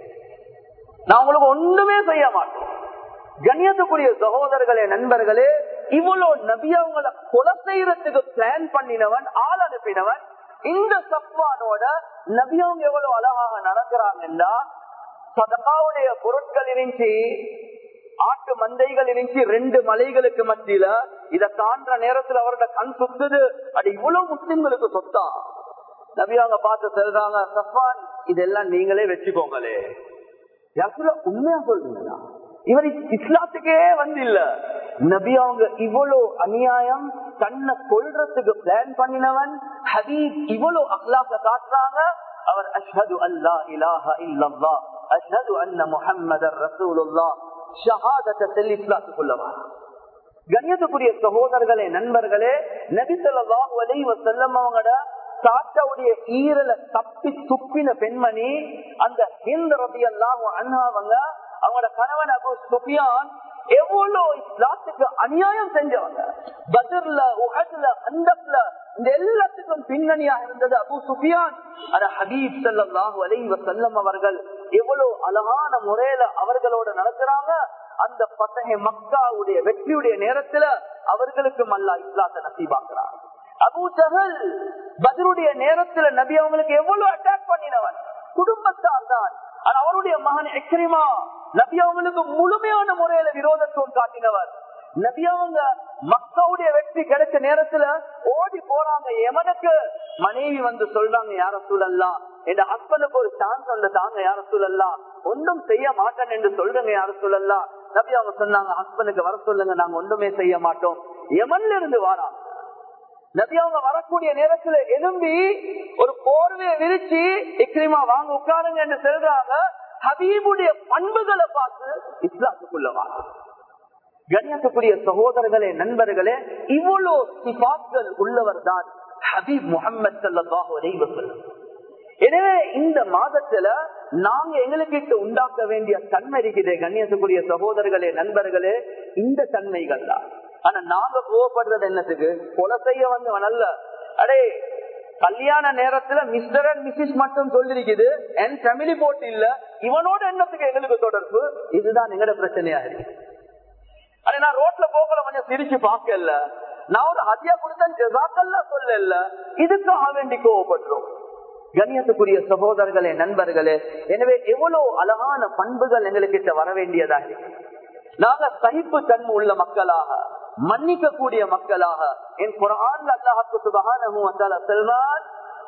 நான் உங்களுக்கு ஒண்ணுமே செய்ய மாட்டோம் கண்ணியத்துக்குரிய சகோதரர்களே நண்பர்களே இவ்வளவு நபியவங்களை கொலை செய்யறதுக்கு பிளான் பண்ணினவன் ஆள் அனுப்பினவன் இந்த சப்வானோட நபியவங்க எவ்வளவு அழகாக நடக்கிறாங்கன்னா சதகாவுடைய பொருட்கள் இருந்துச்சு ஆட்டு மந்தைகள் இருந்துச்சு ரெண்டு மலைகளுக்கு மத்தியில இத காண்ற நேரத்துல அவரோட கண் சுத்துது அது இவ்வளவு முஸ்லிம்களுக்கு சொத்தா நபியாங்க பார்த்து சொல்றாங்க சஃபான் இதெல்லாம் நீங்களே வச்சுக்கோங்களே உண்மையா சொல்றீங்களா இவர் இஸ்லாத்துக்கே வந்து இல்ல நபி அவங்க இவ்வளவு அநியாயம் தன்னை கொள்றதுக்கு பிளான் பண்ணினவன் ஹபீப் இவ்வளவு அஹ்லாக்க காட்டுறாங்க அவர் அஷ்ஹது அல்லா இலாஹ இல்லல்லா அஷ்ஹது அன்ன முஹம்மதர் ரசூலுல்லா ஷஹாதத்தை செல்லி இஸ்லாத்துக்குள்ளவா கண்ணியத்துக்குரிய சகோதரர்களே நண்பர்களே நபி ஸல்லல்லாஹு அலைஹி வஸல்லம் அவங்களோட சாத்தாவுடைய ஈரல தப்பி துப்பின பெண்மணி அந்த ஹிந்த் ரலியல்லாஹு அன்ஹா அவங்க அவங்களோட கணவன் அபு சுஃபியான் எவ்வளவு இஸ்லாத்துக்கு அநியாயம் செஞ்சவங்க பதர்ல உஹத்ல அந்தப்ல இந்த எல்லாத்துக்கும் பின்னணியா இருந்தது அபு சுஃபியான் ஆனா ஹபீப் ஸல்லல்லாஹு அலைஹி வஸல்லம் அவர்கள் எவ்வளவு அழகான முறையில அவர்களோட நடக்கிறாங்க அந்த பத்தகை மக்காவுடைய வெற்றியுடைய நேரத்துல அவர்களுக்கும் அல்லா இஸ்லாத்தை நசீபாக்குறார் அபூ ஜஹல் பதிலுடைய நேரத்துல நபி அவங்களுக்கு எவ்வளவு அட்டாக் பண்ணினவன் குடும்பத்தார் தான் ஆனா அவருடைய மகன் எக்ரிமா நபி அவங்களுக்கு முழுமையான முறையில விரோதத்துவம் காட்டினவர் நபி அவங்க மக்காவுடைய வெற்றி கிடைச்ச நேரத்துல ஓடி போறாங்க எமனுக்கு மனைவி வந்து சொல்றாங்க யார சூழல்லாம் என் ஹஸ்பண்டுக்கு ஒரு சான்ஸ் வந்து தாங்க யார சூழல்லாம் ஒன்றும் செய்ய மாட்டேன் என்று சொல்றேங்க யார சூழல்லாம் நபி அவங்க சொன்னாங்க ஹஸ்பண்டுக்கு வர சொல்லுங்க நாங்க ஒன்றுமே செய்ய மாட்டோம் எமன்ல இருந்து வாராங்க நபி அவங்க வரக்கூடிய நேரத்துல எலும்பி ஒரு போர்வையை விரிச்சு இக்ரிமா வாங்க உட்காருங்க என்று சொல்றாங்க ஹபீபுடைய பண்புகளை பார்த்து இஸ்லாத்துக்குள்ள வாங்க கண்ணியத்துக்குரிய சகோதரர்களே நண்பர்களே இவ்வளவு சிபாக்கள் உள்ளவர் தான் ஹபீப் முகமது சல்லாஹு அலைவசல்லம் எனவே இந்த மாதத்துல நாங்க எங்களுக்கு உண்டாக்க வேண்டிய தன்மை இருக்குது கண்ணியத்துக்குரிய சகோதரர்களே நண்பர்களே இந்த தன்மைகள் தான் ஆனா நாங்க கோவப்படுறது என்னத்துக்கு கொலை செய்ய வந்தவன் அல்ல அடே கல்யாண நேரத்துல மிஸ்டர் அண்ட் மிஸ்ஸஸ் மட்டும் சொல்லிருக்குது என் ஃபேமிலி போட்டு இல்ல இவனோட என்னத்துக்கு எங்களுக்கு தொடர்பு இதுதான் எங்கட பிரச்சனையா இருக்கு அடே நான் ரோட்ல போகல கொஞ்சம் சிரிச்சு பார்க்கல நான் ஒரு ஹத்தியா கொடுத்தேன் ஜெசாக்கல்ல சொல்லல இதுக்காக வேண்டி கோவப்படுறோம் கண்ணியத்துக்குரிய சகோதரர்களே நண்பர்களே எனவே எவ்வளவு அழகான பண்புகள் எங்களுக்கு வர வேண்டியதாக இருக்கு நாங்க சகிப்பு தன்மை உள்ள மக்களாக மன்னிக்க கூடிய மக்களாக என் குரான் அல்லாஹுக்கு சுபகான செல்வான்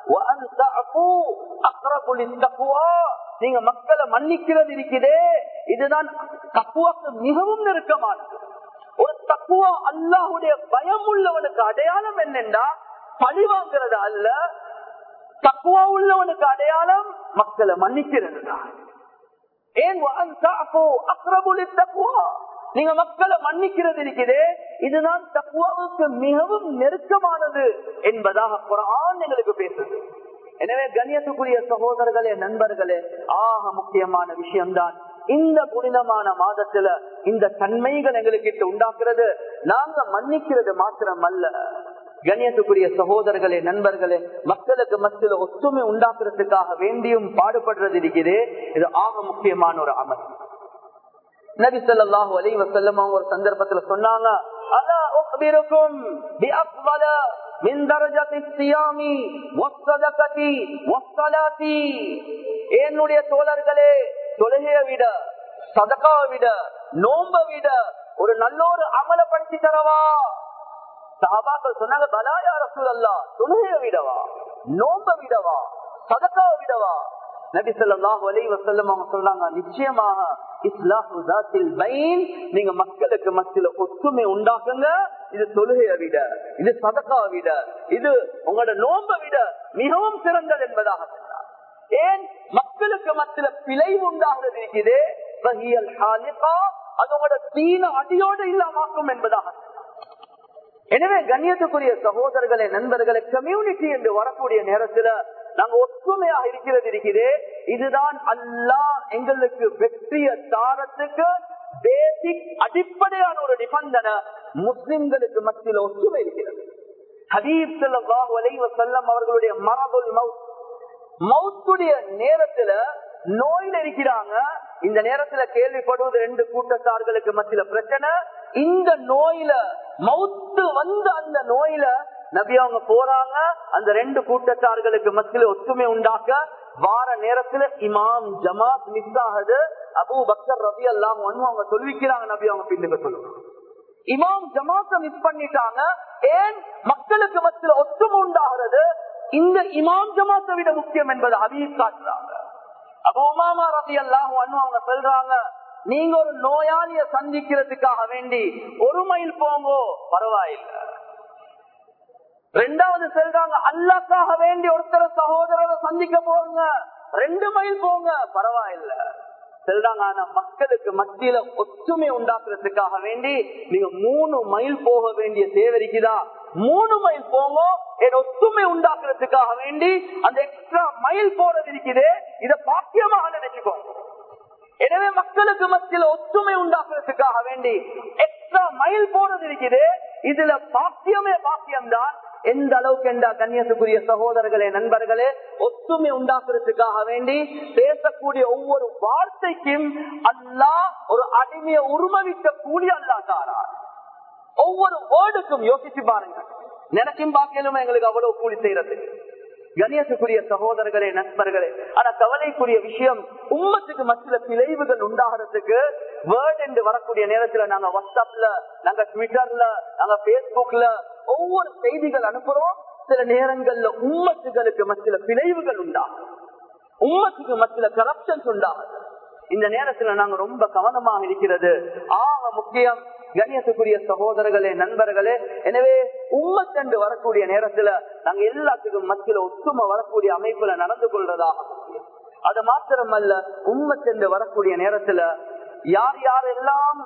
நீங்க மக்களை மன்னிக்கிறது இருக்குதே இதுதான் தக்குவாக்கு மிகவும் நெருக்கமானது ஒரு தக்குவா அல்லாஹுடைய பயம் உள்ளவனுக்கு அடையாளம் என்னென்றா பழி வாங்குறது அல்ல தக்குவா உள்ளவனுக்கு அடையாளம் மக்களை மன்னிக்கிறது தான் ஏன் அக்ரபுலி தக்குவா நீங்க மக்களை மன்னிக்கிறது இருக்குதே இதுதான் தக்குவாவுக்கு மிகவும் நெருக்கமானது என்பதாக குரான் எங்களுக்கு பேசுது எனவே கண்ணியத்துக்குரிய சகோதரர்களே நண்பர்களே ஆக முக்கியமான விஷயம்தான் இந்த புனிதமான மாதத்துல இந்த தன்மைகள் எங்களுக்கு உண்டாக்குறது நாங்க மன்னிக்கிறது மாத்திரம் அல்ல கண்ணியத்துக்குரிய சகோதரர்களே நண்பர்களே மக்களுக்கு மத்தியில ஒத்துமை உண்டாக்குறதுக்காக வேண்டியும் பாடுபடுறது இருக்குது இது ஆக முக்கியமான ஒரு அமல் நபி சொல்லாஹு அலி வசல்லம் அவங்க ஒரு சந்தர்ப்பத்துல சொன்னாங்க அலா உக்பிருக்கும் பி அஃவல من درجة الصيام والصدقة والصلاة என்னுடைய தோழர்களே தொழுகையை விட சதகாவை விட நோம்ப விட ஒரு நல்ல ஒரு அமலப்படுத்தி தரவா சஹாபாக்கள் சொன்னாங்க பலாயா ரசூல் அல்லா தொழுகையை விடவா நோம்ப விடவா சதக்காவை விடவா நபி சொல்லாஹு அலை வசல்லம் அவங்க சொல்றாங்க நிச்சயமாக இஸ்லாஹுதாத்தில் பைன் நீங்க மக்களுக்கு மத்தியில ஒத்துமை உண்டாக்குங்க இது தொழுகையை விட இது சதக்காவை விட இது உங்களோட நோம்ப விட மிகவும் சிறந்தது என்பதாக சொன்னார் ஏன் மக்களுக்கு மத்தியில பிழைவு உண்டாகிறது இருக்குது அது உங்களோட தீன அடியோடு இல்லாமாக்கும் என்பதாக எனவே கண்ணியத்துக்குரிய சகோதரர்களே நண்பர்களே கம்யூனிட்டி என்று வரக்கூடிய நேரத்துல நாங்க ஒற்றுமையாக இருக்கிறது இருக்குது இதுதான் அல்லா எங்களுக்கு வெற்றிய தாரத்துக்கு பேசிக் அடிப்படையான ஒரு நிபந்தனை முஸ்லிம்களுக்கு மத்தியில் ஒற்றுமை இருக்கிறது ஹபீப் செல்லாஹு அலைவ செல்லம் அவர்களுடைய மரபுல் மவுத் மவுத்துடைய நேரத்துல நோயில இருக்கிறாங்க இந்த நேரத்துல கேள்விப்படுவது ரெண்டு கூட்டத்தார்களுக்கு மத்தியில பிரச்சனை இந்த நோயில மவுத்து வந்த அந்த நோயில நபி அவங்க போறாங்க அந்த ரெண்டு கூட்டத்தார்களுக்கு மத்தியில ஒற்றுமை உண்டாக்க வார நேரத்துல இமாம் ஜமாத் மிஸ் ஆகுது அபு பக்தர் ரவி எல்லாம் ஒன்னு அவங்க சொல்லிக்கிறாங்க நபி அவங்க பின்னுக்கு சொல்லுவாங்க இமாம் ஜமாத்த மிஸ் பண்ணிட்டாங்க ஏன் மக்களுக்கு மத்தியில ஒற்றுமை உண்டாகிறது இந்த இமாம் ஜமாத்தை விட முக்கியம் என்பதை அபியும் காட்டுறாங்க அப்போ உமாமா ரவி எல்லாம் அவங்க சொல்றாங்க நீங்க ஒரு நோயாளிய சந்திக்கிறதுக்காக வேண்டி ஒரு மைல் போங்கோ பரவாயில்லை ரெண்டாவது சொல்றாங்க அல்லாக்காக வேண்டி ஒருத்தர சகோதரரை சந்திக்க போங்க ரெண்டு மைல் போங்க பரவாயில்ல சொல்றாங்க ஆனா மக்களுக்கு மத்தியில ஒற்றுமை உண்டாக்குறதுக்காக வேண்டி நீங்க மூணு மைல் போக வேண்டிய தேவை இருக்குதா மூணு மைல் போங்க என் ஒத்துமை உண்டாக்குறதுக்காக வேண்டி அந்த எக்ஸ்ட்ரா மைல் போறது இருக்குது இத பாக்கியமாக நினைச்சுக்கோங்க எனவே மக்களுக்கு மத்தியில ஒத்துமை உண்டாக்குறதுக்காக வேண்டி எக்ஸ்ட்ரா மைல் போறது இருக்குது இதுல பாக்கியமே பாக்கியம்தான் எந்த அளவுக்கு என்றா கண்ணியத்துக்குரிய சகோதரர்களே நண்பர்களே ஒத்துமை உண்டாக்குறதுக்காக வேண்டி பேசக்கூடிய ஒவ்வொரு வார்த்தைக்கும் அல்லாஹ் ஒரு அடிமையை உருமவிக்க கூலி அல்லா தாரா ஒவ்வொரு வேர்டுக்கும் யோசிச்சு பாருங்க நினைச்சும் பார்க்கலுமே எங்களுக்கு அவ்வளவு கூலி செய்யறது கணியத்துக்குரிய சகோதரர்களே நண்பர்களே ஆனா கவலைக்குரிய விஷயம் உம்மத்துக்கு மத்திய பிழைவுகள் உண்டாகிறதுக்கு வேர்ட் என்று வரக்கூடிய நேரத்துல நாங்க வாட்ஸ்அப்ல நாங்க ட்விட்டர்ல நாங்க பேஸ்புக்ல ஒவ்வொரு செய்திகள் அனுப்புறோம் சில நேரங்கள்ல உம்மத்துகளுக்கு மத்திய பிழைவுகள் உண்டாகும் உம்மத்துக்கு மத்திய கரப்ஷன்ஸ் உண்டாகும் இந்த நேரத்துல நாங்க ரொம்ப கவனமாக இருக்கிறது ஆக முக்கியம் கண்ணியத்துக்குரிய சகோதரர்களே நண்பர்களே எனவே உம்மத்தண்டு வரக்கூடிய நேரத்துல நாங்க எல்லாத்துக்கும் மத்தியில ஒத்துமை வரக்கூடிய அமைப்புல நடந்து கொள்றதாக அது மாத்திரமல்ல உம்மத்தண்டு வரக்கூடிய நேரத்துல யார் யாரெல்லாம்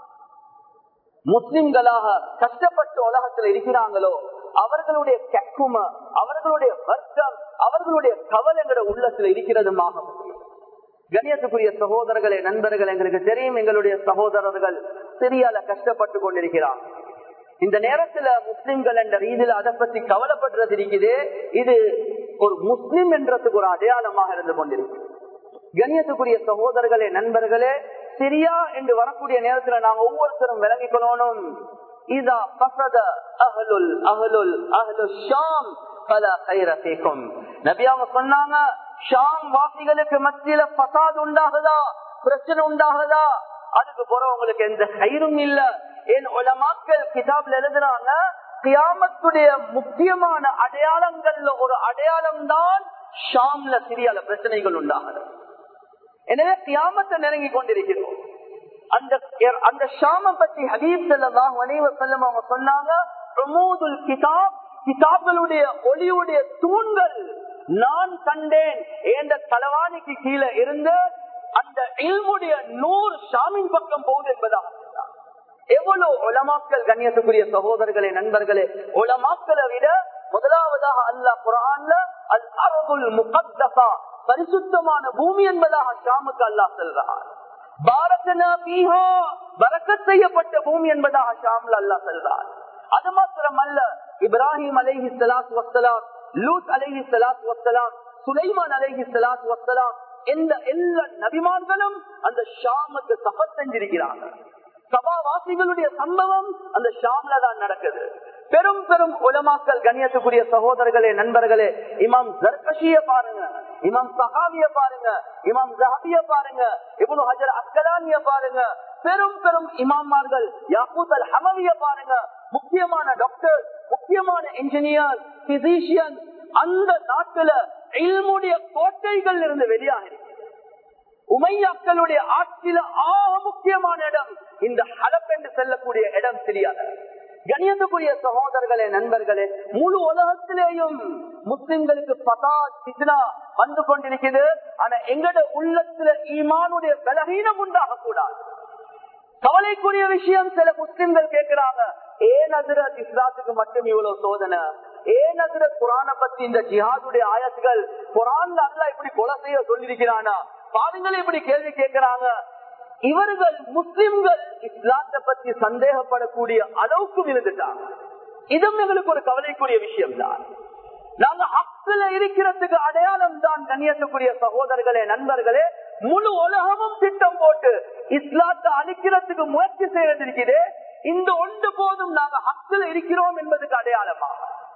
முஸ்லிம்களாக கஷ்டப்பட்டு உலகத்துல இருக்கிறாங்களோ அவர்களுடைய கக்கும அவர்களுடைய வர்க்கம் அவர்களுடைய கவலைங்கிற உள்ளத்துல இருக்கிறதுமாக கணியத்துக்குரிய சகோதரர்களே நண்பர்கள் எங்களுக்கு தெரியும் எங்களுடைய சகோதரர்கள் சிரியால கஷ்டப்பட்டு கொண்டிருக்கிறார் இந்த நேரத்துல முஸ்லிம்கள் என்ற ரீதியில அதை பத்தி கவலைப்படுறது இருக்குது இது ஒரு முஸ்லிம் என்றதுக்கு ஒரு அடையாளமாக இருந்து கொண்டிருக்கு கணியத்துக்குரிய சகோதரர்களே நண்பர்களே சிரியா என்று வரக்கூடிய நேரத்துல நாங்க ஒவ்வொருத்தரும் விளங்கிக்கணும் இதா பசத அகலுல் அகலுல் அகலு ஷாம் பல கைரசேக்கும் நபி அவங்க சொன்னாங்க ஷாம் வாசிகளுக்கு மத்தியில பசாத் உண்டாகுதா பிரச்சனை உண்டாகுதா அதுக்கு போறவங்களுக்கு எந்த கயிறும் இல்ல என் உலமாக்கள் கிதாப்ல எழுதுறாங்க கியாமத்துடைய முக்கியமான அடையாளங்கள்ல ஒரு அடையாளம் தான் ஷாம்ல சிரியால பிரச்சனைகள் உண்டாகுது எனவே கியாமத்தை நெருங்கி கொண்டிருக்கிறோம் அந்த அந்த ஷாம பத்தி ஹபீப் செல்லலாம் வணிவ செல்லம் அவங்க சொன்னாங்க பிரமோதுல் கிதாப் கிதாப்களுடைய ஒளியுடைய தூண்கள் நான் கண்டேன் என்ற தலவாணிக்கு கீழே இருந்து அந்த இல்முடைய நூறு ஷாமின் பக்கம் போகுது என்பதாக எவ்வளவு உலமாக்கல் கண்ணியத்துக்குரிய சகோதரர்களே நண்பர்களே உலமாக்களை விட முதலாவதாக அல்லாஹ் குரான்ல அல் அரபுல் முகத்தசா பரிசுத்தமான பூமி என்பதாக ஷாமுக்கு அல்லாஹ் செல்றார் செய்யப்பட்ட பூமி என்பதாக ஷாம்ல அல்லா செல்றார் அது மாத்திரம் அல்ல இப்ராஹிம் அலைஹி சலாத் வசலாம் லூத் அலைஹி சலாத் வசலாம் சுலைமான் அலைஹி சலாத் வசலாம் எந்த எல்லா நபிமான்களும் அந்த ஷாமுக்கு சபத் செஞ்சிருக்கிறாங்க சபாவாசிகளுடைய சம்பவம் அந்த ஷாம்ல தான் நடக்குது பெரும் பெரும் உலமாக்கல் கண்ணியத்துக்குரிய சகோதரர்களே நண்பர்களே இமாம் ஜர்கஷிய பாருங்க இமாம் சஹாவிய பாருங்க இமாம் ஜஹாபிய பாருங்க இவனு ஹஜர் அஸ்கலானிய பாருங்க பெரும் பெரும் இமாமார்கள் யாக்கூத் அல் ஹமவிய பாருங்க முக்கியமான டாக்டர் முக்கியமான இன்ஜினியர் பிசிஷியன் அந்த நாட்டுல இல்முடைய கோட்டைகள் இருந்து வெளியாக உமையாக்களுடைய ஆட்சியில ஆக முக்கியமான இடம் இந்த ஹலப் என்று செல்லக்கூடிய இடம் தெரியாது கணியத்துக்குரிய சகோதரர்களே நண்பர்களே முழு உலகத்திலேயும் முஸ்லிம்களுக்கு பதா சித்னா வந்து கொண்டிருக்கிறது ஆனா எங்கட உள்ளத்துல ஈமானுடைய பலகீனம் உண்டாக கூடாது கவலைக்குரிய விஷயம் சில முஸ்லிம்கள் கேட்கிறாங்க ஏன் அதிரத் இஸ்லாத்துக்கு மட்டும் இவ்வளவு சோதனை ஏன் அதிரத் குரான பத்தி இந்த ஜிஹாதுடைய ஆயத்துகள் குரான் அல்ல இப்படி கொலை செய்ய சொல்லிருக்கிறானா பாருங்களே இப்படி கேள்வி கேட்கிறாங்க இவர்கள் முஸ்லிம்கள் இஸ்லாத்தை பத்தி சந்தேகப்படக்கூடிய அளவுக்கு இருந்துட்டாங்க இதுவும் எங்களுக்கு ஒரு கவலைக்குரிய விஷயம் தான் நாங்க ஹக்குல இருக்கிறதுக்கு அடையாளம் தான் கண்ணியத்துக்குரிய சகோதரர்களே நண்பர்களே முழு உலகமும் திட்டம் போட்டு இஸ்லாத்தை அழிக்கிறதுக்கு முயற்சி செய்யறது இந்த ஒன்று போதும் நாங்க ஹக்குல இருக்கிறோம் என்பதுக்கு அடையாளமா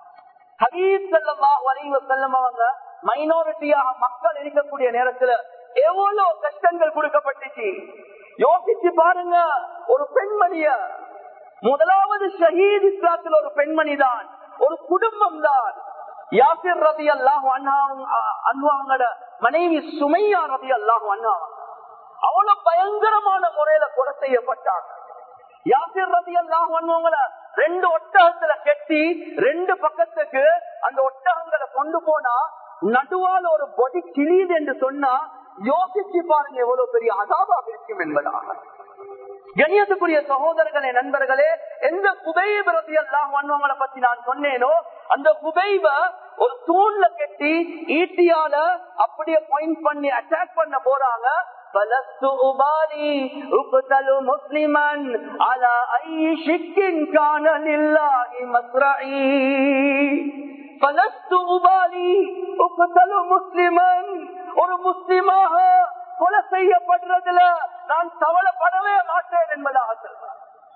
ஹபீப் செல்லமாக வரைவ செல்லமாங்க மைனாரிட்டியாக மக்கள் இருக்கக்கூடிய நேரத்துல எவ்வளவு கஷ்டங்கள் கொடுக்கப்பட்டுச்சு யோசிச்சு பாருங்க ஒரு பெண்மணிய முதலாவது ஷஹீத் இஸ்லாத்தில் ஒரு பெண்மணி தான் ஒரு குடும்பம் தான் யாசிர் ரதி அல்லாஹ் அன்வாங்கட மனைவி சுமையா ரதி அல்லாஹ் அண்ணா அவ்வளவு பயங்கரமான முறையில கொலை செய்யப்பட்டாங்க யாசிர் ரதி அல்லாஹ் அன்வாங்கள ரெண்டு ஒட்டகத்துல கெட்டி ரெண்டு பக்கத்துக்கு அந்த ஒட்டகங்களை கொண்டு போனா நடுவால ஒரு பொடி கிளியுது என்று சொன்னா யோசிச்சு பாருங்க எவ்வளவு பெரிய அதாபாக இருக்கும் என்பதாக கண்ணியத்துக்குரிய சகோதரர்களே நண்பர்களே எந்த குபைப ரத்தியெல்லாம் வன்வங்களை பத்தி நான் சொன்னேனோ அந்த குபைப ஒரு தூண்ல கட்டி ஈட்டியால அப்படியே பாயிண்ட் பண்ணி அட்டாக் பண்ண போறாங்க فلست أبالي أقتل مسلما على أي شك كان لله مصرعي فلست أبالي أقتل مسلما ஒரு முஸ்லிமாக கொலை செய்யப்படுறதுல நான் கவலைப்படவே மாட்டேன் என்பதாக சொல்றார்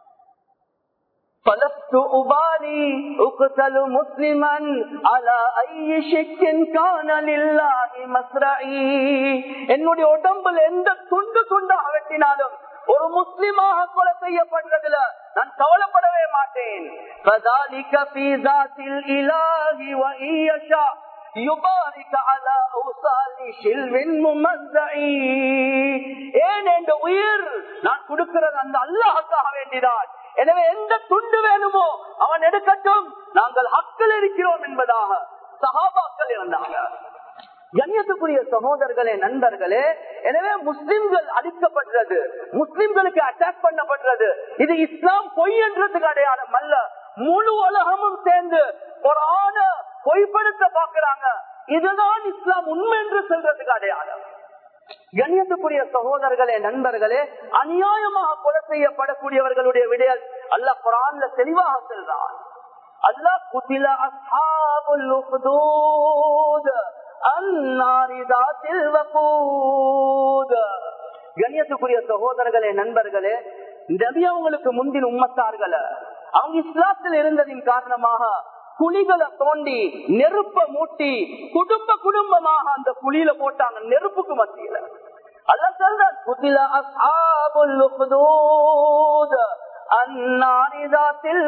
فلست أبالي أقتل مسلما على أي شك كان لله مصرعي என்னுடைய உடம்புல எந்த துண்டு துண்டாக வெட்டினாலும் ஒரு முஸ்லிமாக கொலை செய்யப்படுறதுல நான் கவலைப்படவே மாட்டேன் فذلك في ذات الإله وإن يشاء يبارك على أوصال شلو ممزعي ஏன் என்ற உயிர் நான் கொடுக்கிறது அந்த அல்லாஹுக்காக வேண்டிதான் எனவே எந்த துண்டு வேணுமோ அவன் எடுக்கட்டும் நாங்கள் ஹக்கில் இருக்கிறோம் என்பதாக சகாபாக்கள் இருந்தாங்க கண்ணியத்துக்குரிய சகோதரர்களே நண்பர்களே எனவே முஸ்லிம்கள் அழிக்கப்படுறது முஸ்லிம்களுக்கு அட்டாக் பண்ணப்படுறது இது இஸ்லாம் பொய் என்றதுக்கு அடையாளம் அல்ல முழு உலகமும் சேர்ந்து ஒரு ஆண பொய்ப்படுத்த பாக்குறாங்க இதுதான் இஸ்லாம் உண்மை என்று சொல்றதுக்கு அடையாளம் கண்ணியத்துக்குரிய சகோதரர்களே நண்பர்களே அநியாயமாக கொலை செய்யப்படக்கூடியவர்களுடைய விடயல் அல்ல குரான்ல தெளிவாக செல்றான் அல்லாஹ் குத்தில அஸ்ஹாபுல் உஹ்தூத் அன்னாரி தாத்தில் வகூத் கண்ணியத்துக்குரிய சகோதரர்களே நண்பர்களே நபி அவங்களுக்கு முந்தின உம்மத்தார்களை அவங்க இஸ்லாத்தில் இருந்ததின் காரணமாக குழிகளை தோண்டி நெருப்ப மூட்டி குடும்ப குடும்பமாக அந்த குழியில போட்டாங்க நெருப்புக்கு மத்தியில அல்ல சொல்றான் குதில அஸ்ஹாபுல் உஹ்தூத் அன்னாரி தாத்தில்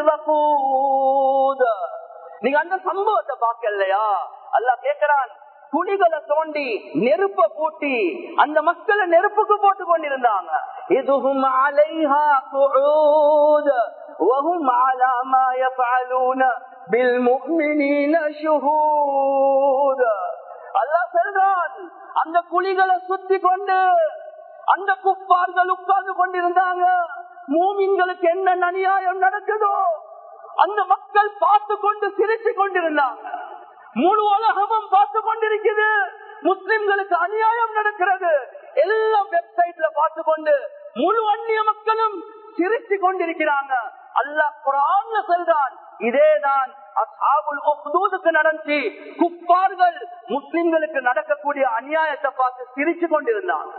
வகூத் நீங்க அந்த சம்பவத்தை பார்க்கலையா அல்லாஹ் கேக்குறான் குழிகளை தோண்டி நெருப்ப பூட்டி அந்த மக்களை நெருப்புக்கு போட்டு கொண்டிருந்தாங்க இதுவும் அலைஹா குஊத் وهم على ما يفعلون بالمؤمنين شهود அல்லாஹ் சொல்றான் அந்த குழிகளை சுத்தி கொண்டு அந்த குப்பார்கள் உட்கார்ந்து கொண்டிருந்தாங்க மூமின்களுக்கு என்ன அநியாயம் நடக்குதோ அந்த மக்கள் பார்த்து கொண்டு சிரிச்சு கொண்டிருந்தாங்க முழு உலகமும் பார்த்து கொண்டிருக்குது முஸ்லிம்களுக்கு அநியாயம் நடக்கிறது எல்லாம் வெப்சைட்ல பார்த்து கொண்டு முழு அந்நிய மக்களும் சிரிச்சு கொண்டிருக்கிறாங்க அல்லாஹ் குரான்ல சொல்றான் இதேதான் நடந்துச்சு குப்பார்கள் முஸ்லிம்களுக்கு நடக்கக்கூடிய அநியாயத்தை பார்த்து சிரிச்சு கொண்டிருந்தாங்க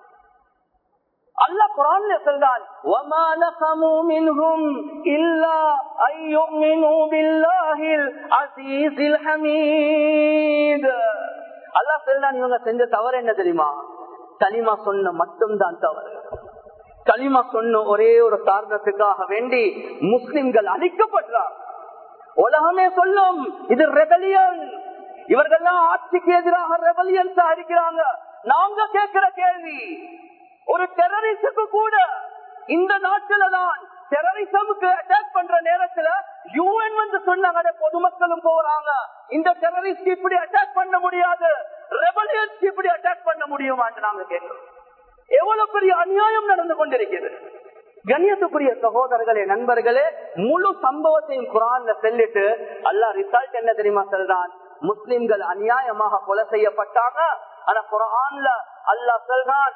அல்லாஹ் குரான்ல சொல்றான் وَمَا نَقَمُوا مِنْهُمْ إِلَّا أَن يُؤْمِنُوا بِاللَّهِ الْعَزِيزِ الْحَمِيدِ அல்லாஹ் சொல்றான் இவங்க செஞ்ச தவறு என்ன தெரியுமா களிமா சொன்ன மட்டும்தான் தவறு களிமா சொன்ன ஒரே ஒரு காரணத்துக்காக வேண்டி முஸ்லிம்கள் அழிக்கப்படுறார் உலகமே சொல்லும் இது ரெபலியன் இவர்கள்லாம் ஆட்சிக்கு எதிராக ரெபலியன்ஸ் இருக்கிறாங்க நாங்க கேட்கிற கேள்வி ஒரு டெரரிஸ்டுக்கு கூட இந்த நாட்டில தான் டெரரிசமுக்கு அட்டாக் பண்ற நேரத்துல யூஎன் வந்து சொன்னாங்க பொதுமக்களும் போறாங்க இந்த டெரரிஸ்ட் இப்படி அட்டாக் பண்ண முடியாது ரெபலியன்ஸ் இப்படி அட்டாக் பண்ண முடியுமான்னு நாங்க கேட்கிறோம் எவ்வளவு பெரிய அநியாயம் நடந்து கொண்டிருக்கிறது கண்ணியத்துக்குரிய சகோதரர்களே நண்பர்களே முழு சம்பவத்தையும் குரான்ல சொல்லிட்டு அல்லா ரிசல்ட் என்ன தெரியுமா சொல்றான் முஸ்லிம்கள் அநியாயமாக கொலை செய்யப்பட்டாங்க ஆனா குரான்ல அல்லா சொல்றான்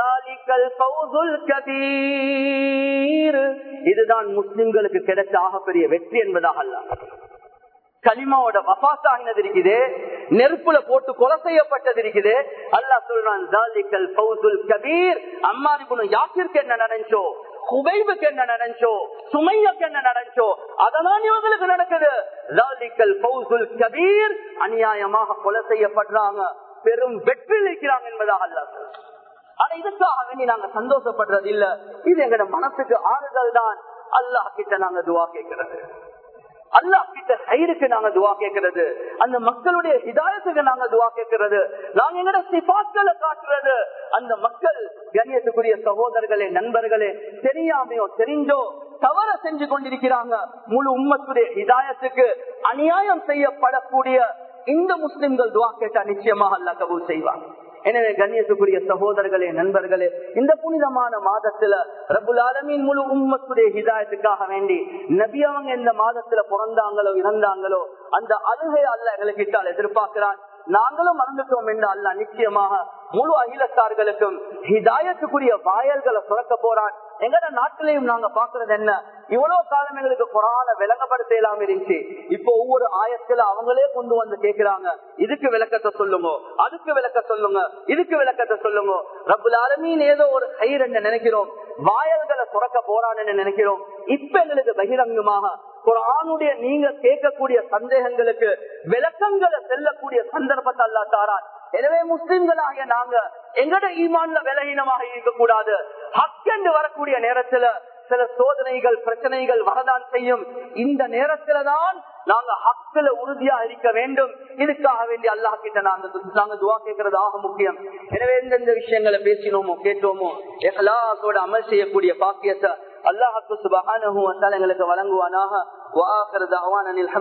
இதுதான் முஸ்லிம்களுக்கு கிடைச்ச ஆகப்பெரிய வெற்றி என்பதாக அல்ல களிமாவோட வபாசாகினது இருக்குது நெருப்புல போட்டு கொலை செய்யப்பட்டது இருக்குது அல்லா சொல்றான் ஜாலிக்கல் பௌசுல் கபீர் அம்மாரிபுனும் யாக்கிற்கு என்ன நடந்தோ குபைபுக்கு என்ன நடந்தோ சுமையக்கு என்ன நடந்தோ அதெல்லாம் இவங்களுக்கு நடக்குது ஜாலிக்கல் பௌசுல் கபீர் அநியாயமாக கொலை செய்யப்படுறாங்க பெரும் வெற்றி இருக்கிறாங்க என்பதாக அல்லா சொல்றான் ஆனா இதுக்காக வேண்டி நாங்க சந்தோஷப்படுறது இல்ல இது எங்கட மனசுக்கு ஆறுதல் தான் அல்லாஹ் கிட்ட நாங்க துவா கேட்கிறது அல்லாஹ் கிட்ட சைருக்கு நாங்க துவா கேட்கிறது அந்த மக்களுடைய ஹிதாயத்துக்கு நாங்க துவா கேட்கிறது நாங்க எங்கட சிபாக்களை காட்டுறது அந்த மக்கள் கண்ணியத்துக்குரிய சகோதரர்களே நண்பர்களே தெரியாமையோ தெரிஞ்சோ தவற செஞ்சு கொண்டிருக்கிறாங்க முழு உம்மத்துடைய ஹிதாயத்துக்கு அநியாயம் செய்யப்படக்கூடிய இந்த முஸ்லிம்கள் துவா கேட்டா நிச்சயமாக அல்லா கபூல் செய்வாங்க எனவே கண்ணியத்துக்குரிய சகோதரர்களே நண்பர்களே இந்த புனிதமான மாதத்துல ரபுல் ஆலமின் முழு உம்மத்துடைய ஹிதாயத்துக்காக வேண்டி நபி அவங்க எந்த மாதத்துல பிறந்தாங்களோ இறந்தாங்களோ அந்த அழுகை அல்ல எங்களுக்கு இட்டால் எதிர்பார்க்கிறான் நாங்களும் மறந்துட்டோம் என்று அல்ல நிச்சயமாக முழு அகிலத்தார்களுக்கும் ஹிதாயத்துக்குரிய வாயல்களை சுரக்க போறான் எங்கட நாட்டிலையும் நாங்க பாக்குறது என்ன இவ்வளவு காலம் எங்களுக்கு குரான விளங்கப்படுத்த இல்லாம இருந்துச்சு இப்போ ஒவ்வொரு ஆயத்துல அவங்களே கொண்டு வந்து கேக்குறாங்க இதுக்கு விளக்கத்தை சொல்லுங்க அதுக்கு விளக்க சொல்லுங்க இதுக்கு விளக்கத்தை சொல்லுங்க ரப்புல் ஆலமீன் ஏதோ ஒரு கயிறு என்று நினைக்கிறோம் வாயல்களை சுரக்க போறான்னு நினைக்கிறோம் இப்ப எங்களுக்கு பகிரங்கமாக குரானுடைய நீங்க கேட்கக்கூடிய சந்தேகங்களுக்கு விளக்கங்களை செல்லக்கூடிய சந்தர்ப்பத்தை அல்லா தாரான் எனவே முஸ்லிம்களாகிய நாங்க எங்கட ஈமான்ல விலகீனமாக இருக்கக்கூடாது ஹக் என்று வரக்கூடிய நேரத்துல சில சோதனைகள் பிரச்சனைகள் வரதான் செய்யும் இந்த நேரத்துல தான் நாங்க ஹக்கில உறுதியா இருக்க வேண்டும் இதுக்காக வேண்டி அல்லாஹ் கிட்ட நாங்க நாங்க துவா கேட்கறது ஆக முக்கியம் எனவே எந்தெந்த விஷயங்களை பேசினோமோ கேட்டோமோ எல்லாத்தோட அமல் செய்யக்கூடிய பாக்கியத்தை அல்லாஹுக்கு சுபகான எங்களுக்கு வழங்குவானாக